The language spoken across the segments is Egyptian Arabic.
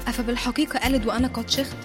أفبالحقيقة قالت وأنا قد شخت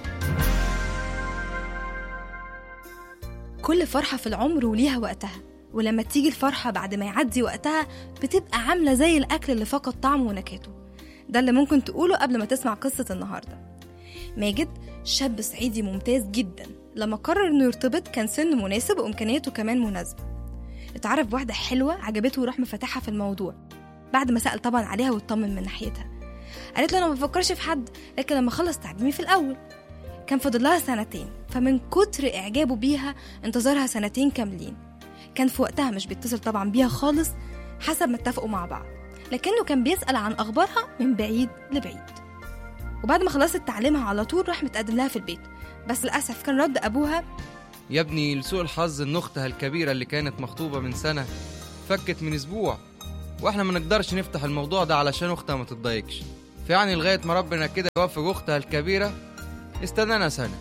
كل فرحة في العمر وليها وقتها ولما تيجي الفرحة بعد ما يعدي وقتها بتبقى عاملة زي الأكل اللي فقد طعمه ونكهته ده اللي ممكن تقوله قبل ما تسمع قصة النهاردة ماجد شاب صعيدي ممتاز جدا لما قرر انه يرتبط كان سن مناسب وامكانياته كمان مناسبة اتعرف بواحدة حلوة عجبته وراح مفتحها في الموضوع بعد ما سأل طبعا عليها واطمن من ناحيتها قالت له انا ما بفكرش في حد لكن لما اخلص تعليمي في الاول كان فاضل لها سنتين فمن كتر اعجابه بيها انتظرها سنتين كاملين كان في وقتها مش بيتصل طبعا بيها خالص حسب ما اتفقوا مع بعض لكنه كان بيسأل عن أخبارها من بعيد لبعيد وبعد ما خلصت تعليمها على طول راح متقدم لها في البيت بس للأسف كان رد أبوها يا ابني لسوء الحظ ان اختها الكبيره اللي كانت مخطوبه من سنه فكت من اسبوع واحنا ما نقدرش نفتح الموضوع ده علشان اختها ما تتضايقش فيعني لغايه ما ربنا كده يوفق اختها الكبيره استنانا سنه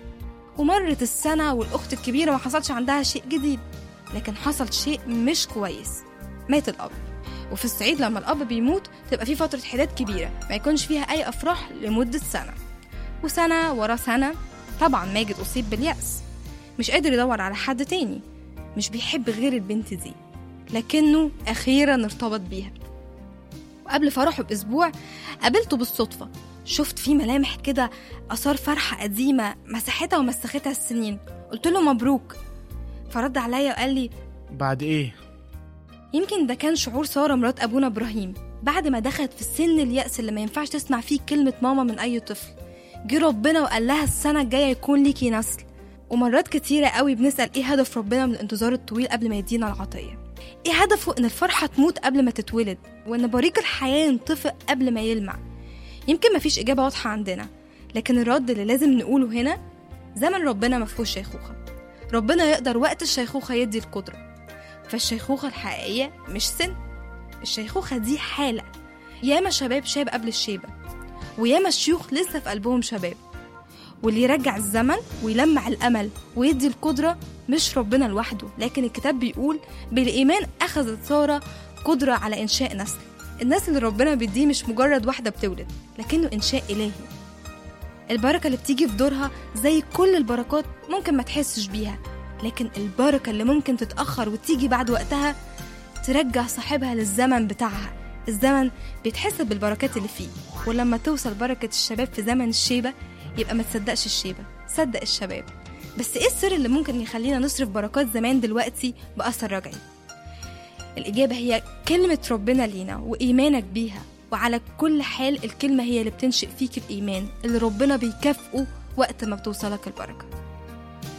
ومرت السنة والأخت الكبيرة ما حصلش عندها شيء جديد لكن حصل شيء مش كويس مات الأب وفي الصعيد لما الأب بيموت تبقى في فترة حداد كبيرة ما يكونش فيها أي أفراح لمدة سنة وسنة ورا سنة طبعا ماجد أصيب باليأس مش قادر يدور على حد تاني مش بيحب غير البنت دي لكنه أخيرا ارتبط بيها وقبل فرحه بأسبوع قابلته بالصدفة شفت فيه ملامح كده آثار فرحة قديمة مسحتها ومسختها السنين قلت له مبروك فرد عليا وقال لي بعد ايه يمكن ده كان شعور سارة مرات أبونا إبراهيم بعد ما دخلت في السن اليأس اللي ما ينفعش تسمع فيه كلمة ماما من أي طفل جه ربنا وقال لها السنة الجاية يكون ليكي نسل ومرات كتيرة قوي بنسأل إيه هدف ربنا من الانتظار الطويل قبل ما يدينا العطية إيه هدفه إن الفرحة تموت قبل ما تتولد وإن بريق الحياة ينطفئ قبل ما يلمع يمكن مفيش إجابة واضحة عندنا لكن الرد اللي لازم نقوله هنا زمن ربنا مفهوش شيخوخة ربنا يقدر وقت الشيخوخة يدي القدرة فالشيخوخة الحقيقية مش سن الشيخوخة دي حالة ياما شباب شاب قبل الشيبة وياما شيوخ لسه في قلبهم شباب واللي يرجع الزمن ويلمع الأمل ويدي القدرة مش ربنا لوحده لكن الكتاب بيقول بالإيمان أخذت سارة قدرة على إنشاء نسل الناس اللي ربنا بيديه مش مجرد واحدة بتولد لكنه إنشاء إلهي البركة اللي بتيجي في دورها زي كل البركات ممكن ما تحسش بيها لكن البركة اللي ممكن تتأخر وتيجي بعد وقتها ترجع صاحبها للزمن بتاعها الزمن بيتحسب بالبركات اللي فيه ولما توصل بركة الشباب في زمن الشيبة يبقى ما تصدقش الشيبة صدق الشباب بس ايه السر اللي ممكن يخلينا نصرف بركات زمان دلوقتي بأثر رجعي الإجابة هي كلمة ربنا لينا وإيمانك بيها وعلى كل حال الكلمة هي اللي بتنشئ فيك الإيمان اللي ربنا بيكافئه وقت ما بتوصلك البركة